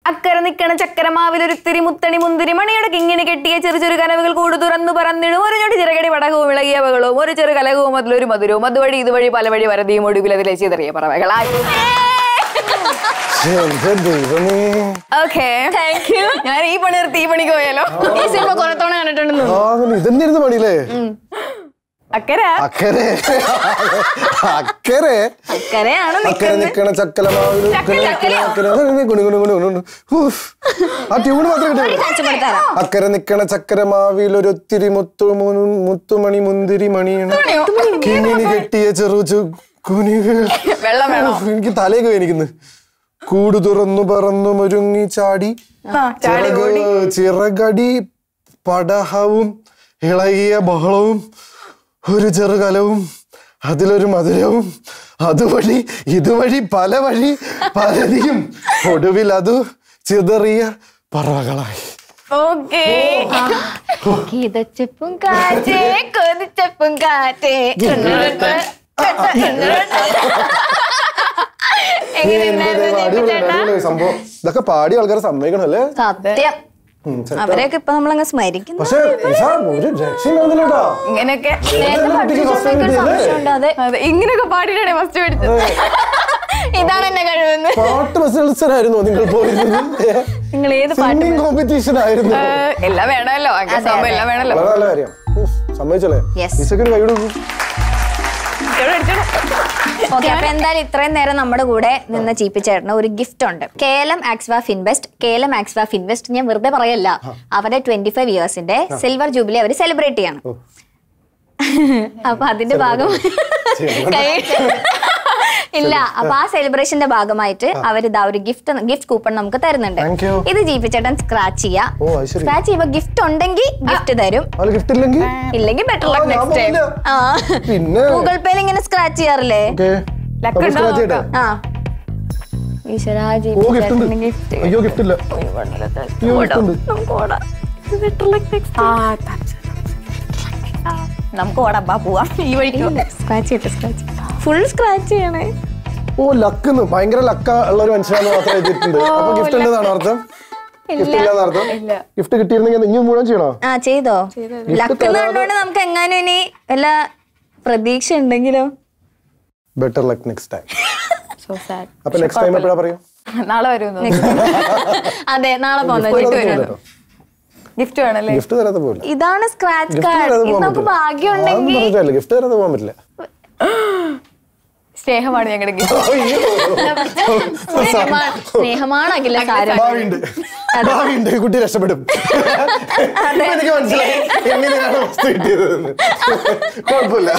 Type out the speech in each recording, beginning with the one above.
അക്കരെ നിക്കണ ചക്കരമാവിൽ ഒരു തിരി മുത്തണി മുന്തിരി മണിയുടെ കിങ്ങിണി കെട്ടിയ ചെറു ചെറു കനവുകൾ കൂട് തുറന്നു പറന്നിടും ഒരു ഞൊടി ചിറകടി പടകവും ഇളകിയ പകളും ഒരു ചെറു കലകവും അതിലൊരു മധുരവും അതുവഴി ഇതുവഴി പല വഴി വരതിയും ഒടുവിൽ അതിലെ ചിതറിയ പറവകളായി എന്റെ ദൈവമേ ഓക്കെ താങ്ക് യു ഞാൻ ഈ പണി നിർത്തി ഈ പണിക്ക് പോയാലോ ഈ സിനിമ കുറെ തവണ കണ്ടിട്ടുണ്ടെന്ന് ആ അങ്ങനെ ഇതന്നെയായിരുന്നു പണിയില്ലേ അക്കര അക്കരെ അക്കരെ അക്കരയാണ് അക്കരെ നിക്കണ ചക്കലമാവില് ചക്കല, ചക്കല. അക്കരെ ഗുണു ഗുണു ഗുണു ഗുണു. ഊഫ്. ആ ട്യൂണ് മാത്രം കിട്ടിയോ മെച്ചപ്പെടുത്താറാ അക്കരെ നിക്കണ ചക്കരമാവിൽ ഒരൊത്തിരി മുത്തു മുനു- മുത്തുമണി മുന്തിരി മണിയാണ് കിങ്ങിണി കെട്ടിയ ചെറു ചു കുനികൾ വെള്ളം വേണോ എനിക്ക് തലയൊക്കെ വേനിക്കുന്നു കൂട് തുറന്നു പറന്നു ഒരുങ്ങി ചാടി ആ, ചാടി ചിറക് ചിറകടി പടഹവും ഇളകിയ ബഹളവും ഒരു ചെറുകലവും അതിലൊരു മധുരവും അതുവഴി ഇതുവഴി പല വഴി പലതിയും ഒടുവിൽ അത് ചിതറിയ പറവകളായി ഓക്കേ കിതച്ചപ്പും കാറ്റേ കൊതിച്ചപ്പും കാറ്റേ എന്റെ ദൈവം, അടിപൊളി, അടിപൊളി സംഭവം ഇതൊക്കെ പാടി ആൾക്കാരെ സമ്മതിക്കണം അല്ലേ സത്യം ഉം, set. അവരെയൊക്കെ ഇപ്പൊ നമ്മളങ്ങ് സ്മരിക്കുന്നു പക്ഷെ ഇഷ, ഒരു രക്ഷയില്ലാന്നില്ലട്ടോ ഇങ്ങനെയൊക്കെ കുട്ടിക്ക് first time കിട്ടിയതല്ലേ? സംശയമുണ്ട് അതെ അതെ ഇങ്ങനെയൊക്കെ പാടിയിട്ടാണ് ഫസ്റ്റ് പഠിച്ചത് ഇതാണ് എന്നെ കഴിവെന്ന് പാട്ട് മത്സരമായിരുന്നു നിങ്ങൾ പോയിരുന്നത് നിങ്ങൾ ഏത് പാട്ട് സിംഗിങ് കോമ്പറ്റീഷൻ ആയിരുന്നു ഏഹ്, എല്ലാം വേണമല്ലോ അങ്ങനെ സംഭവം എല്ലാം വേണമല്ലോ വളരെ നല്ല കാര്യം ഉഫ്, സമ്മതിച്ചല്ലേ Yes. ഈ സെക്കൻഡ് കൈ കൊടുക്കും എവിടെ അടിച്ചോളൂ? ഓക്കെ അപ്പൊ എന്തായാലും ഇത്രയും നേരം നമ്മുടെ കൂടെ നിന്ന ചീപ്പി ചേട്ടന് ഒരു ഗിഫ്റ്റ് ഉണ്ട് കേലം ആക്സ്വ ഫിൻവെസ്റ്റ് കേലം ആക്സ്വ ഫിൻവെസ്റ്റ് ഞാൻ വെറുതെ പറയല്ല അവരുടെ ട്വന്റി ഫൈവ് ഇയേഴ്സിന്റെ സിൽവർ ജൂബിലി അവർ സെലിബ്രേറ്റ് ചെയ്യണം ഓ. അപ്പൊ അതിന്റെ ഭാഗം കൈ- ഇല്ല അപ്പൊ ആ സെലിബ്രേഷന്റെ ഭാഗമായിട്ട് അവർ ഇതാ ഒരു ഗിഫ്റ്റ് ഗിഫ്റ്റ് കൂപ്പൺ നമുക്ക് തരുന്നുണ്ട് Thank you. ഇത് ജീപ്പി ചേട്ടൻ സ്ക്രാച്ച് ചെയ്യാ ഓ അത് ശരി സ്ക്രാച്ച് ചെയ്യുമ്പോ ഗിഫ്റ്റ് ഉണ്ടെങ്കിൽ ഗിഫ്റ്റ് തരും അത് ഗിഫ്റ്റ് ഇല്ലെങ്കിൽ ഇല്ലെങ്കിൽ ബെറ്റർ ആ, ലക്ക് ഞാൻ നെക്സ്റ്റ് ടൈം പോവില്ല. ആ പിന്നെ ഗൂഗിൾ പേയിൽ ഇങ്ങനെ സ്ക്രാച്ച് ചെയ്യാറില്ലേ ഓക്കെ Luck അപ്പൊ ഉണ്ടോ scratch ചെയ്യട്ടെ? ആ ഈശ്വരാ ഓ ജീപ്പി ഗിഫ്റ്റ് ഉണ്ട് ചേട്ടന് ഗിഫ്റ്റ് അയ്യോ ഗിഫ്റ്റ് ഇല്ല അയ്യോ ഗിഫ്റ്റ് ഉണ്ട് നമുക്ക് ഓടപ്പാ പോവാം ഈ വഴിക്ക് സ്ക്രാച്ച് ചെയ്യട്ടെ സ്ക്രാച്ച് ഫുൾ സ്ക്രാച്ച് ചെയ്യണേ ഓ ലക്ക് ഭയങ്കര ലക്ക ഉള്ള ഒരു മനുഷ്യനാന്ന് മാത്രം എഴുതിയിട്ടുണ്ട് അപ്പൊ ഗിഫ്റ്റ് ഉണ്ടെന്നാണ് അർത്ഥം ഗിഫ്റ്റ് ഇല്ലാന്ന് അർത്ഥം ഗിഫ്റ്റ് കിട്ടിയിരുന്നെങ്കിൽ ഇനി മുഴുവൻ ചെയ്യണോ ആ ചെയ്തോ Gift ലക്ക് തരാതെ- കണ്ടുകൊണ്ട് നമുക്ക് എങ്ങാനും ഇനി വല്ല പ്രതീക്ഷ ഉണ്ടെങ്കിലോ better luck next time so sad അപ്പൊ നെക്സ്റ്റ് ടൈം എപ്പോഴാ പറയും നാളെ വരുമെന്ന് അതെ നാളെ പോകുന്നത് ഗിഫ്റ്റ് വേണല്ലേ ഗിഫ്റ്റ് തരാതെ പോകില്ല ഇതാണ് സ്ക്രാച്ച് ഗിഫ്റ്റ് കാർഡ് തരാതെ ഇത് പോകാൻ നമുക്ക് പറ്റില്ല ഭാഗ്യം അതൊന്നും ഉണ്ടെങ്കിൽ പറഞ്ഞിട്ടല്ല ഗിഫ്റ്റ് തരാതെ പോകാൻ പറ്റില്ല സ്നേഹമാണ് ഞങ്ങളുടെ ഗിഫ്റ്റ് സ്നേഹമാണ് സ്നേഹമാണ് അഖില സാരം ഭാവിയുണ്ട് ഭാവിയുണ്ട് കുട്ടി രക്ഷപ്പെടും ഇപ്പൊ എനിക്ക് മനസ്സിലായി എങ്ങനെയാണ് വസ്തു കിട്ടിയതെന്ന് കുഴപ്പമില്ല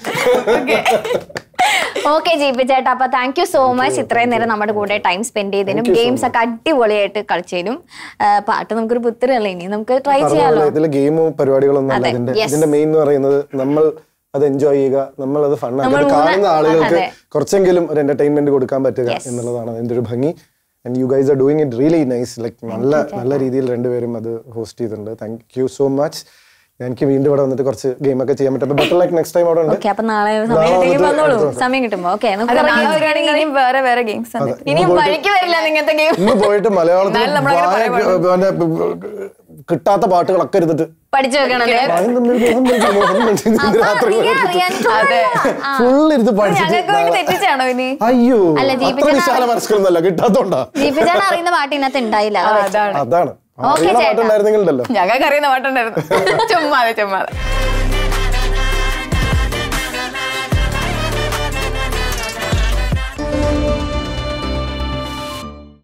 ഓക്കെ ജീപ്പി ചേട്ടാ അപ്പൊ താങ്ക് യു സോ മച്ച് ഇത്രയും നേരം നമ്മുടെ കൂടെ ടൈം സ്പെൻഡ് ചെയ്തതിനും Thank you so ഗെയിംസ് ഒക്കെ അടിപൊളിയായിട്ട് കളിച്ചതിനും ആ, പാട്ട് നമുക്കൊരു പുത്തിരല്ലേ ഇനി നമുക്ക് ട്രൈ ചെയ്യാലോ ഇതിൽ ഗെയിമോ പരിപാടികളൊന്നും അല്ല അതെ, ഇതിന്റെ yes. ഇതിന്റെ മെയിൻ എന്ന് പറയുന്നത് നമ്മൾ അത് എൻജോയ് ചെയ്യുക നമ്മൾ അത് ഫണ്ണാക്കി നമ്മൾ അത് കാണുന്ന മൂന്ന് ആളുകൾക്ക് അതെ. കുറച്ചെങ്കിലും ഒരു എന്റർടൈൻമെന്റ് കൊടുക്കാൻ പറ്റുക Yes. എന്നുള്ളതാണ് അതിന്റെ ഒരു ഭംഗി and you guys are doing it really nice like നല്ല നല്ല രീതിയിൽ രണ്ടുപേരും അത് ഹോസ്റ്റ് ചെയ്തിട്ടുണ്ട് താങ്ക് യു സോ മച്ച് എനിക്ക് വീണ്ടും ഇവിടെ വന്നിട്ട് കുറച്ച് ഗെയിം ഒക്കെ ചെയ്യാൻ പറ്റും ബെറ്റർ ലൈക്ക് നെക്സ്റ്റ് ടൈം അവിടെ ഉണ്ട് ഓക്കെ അപ്പൊ നാളെ നാളെ സമയം കിട്ടുമെങ്കിൽ വന്നിട്ട് വന്നോളൂ അടുത്ത ദിവസം. സമയം കിട്ടുമ്പോ ഓക്കെ അത് നാളെ വരുവാണെങ്കിൽ ഇനിയും വേറെ വേറെ ഗെയിംസ് ആണ് അതെ. ഇനിയും ഇന്ന് വഴിക്ക് വരില്ല ഇങ്ങനത്തെ ഗെയിം ഇന്ന് പോയിട്ട് മലയാളത്തിൽ എന്നാലും നമ്മളങ്ങനെ വായ- പറയാൻ പിന്നെ കിട്ടാത്ത പാട്ടുകളൊക്കെ ഇരുന്നിട്ട് പഠിച്ചു വെക്കണം അല്ലേ? വായും തമ്മിൽ മോഹം വെച്ച് മോഹം വെച്ച് ഇന്ന് അപ്പൊ രാത്രി അറിയാം, അറിയാം. അതെ. ഫുൾ ഇരുന്ന് പഠിച്ചിട്ട് ഞങ്ങൾക്ക് വേണ്ടി തെറ്റിച്ചാണോ ഇനി അയ്യോ അല്ല, അത്ര ദീപിക വിശാല മനസ്കളൊന്നല്ല കിട്ടാത്തോണ്ടാ ജീപ്പി ചേട്ടൻ അറിയുന്ന പാട്ട് ഇതിനകത്ത് ഉണ്ടായില്ല ആ, അതാ അതാണ് അതാണ് Okay, അറിയണ ചേട്ടാ. പാട്ടുണ്ടായിരുന്നെങ്കിലുണ്ടല്ലോ ഞങ്ങൾക്ക് അറിയുന്ന പാട്ടുണ്ടായിരുന്നു ചുമ്മാതെ ചുമ്മാതെ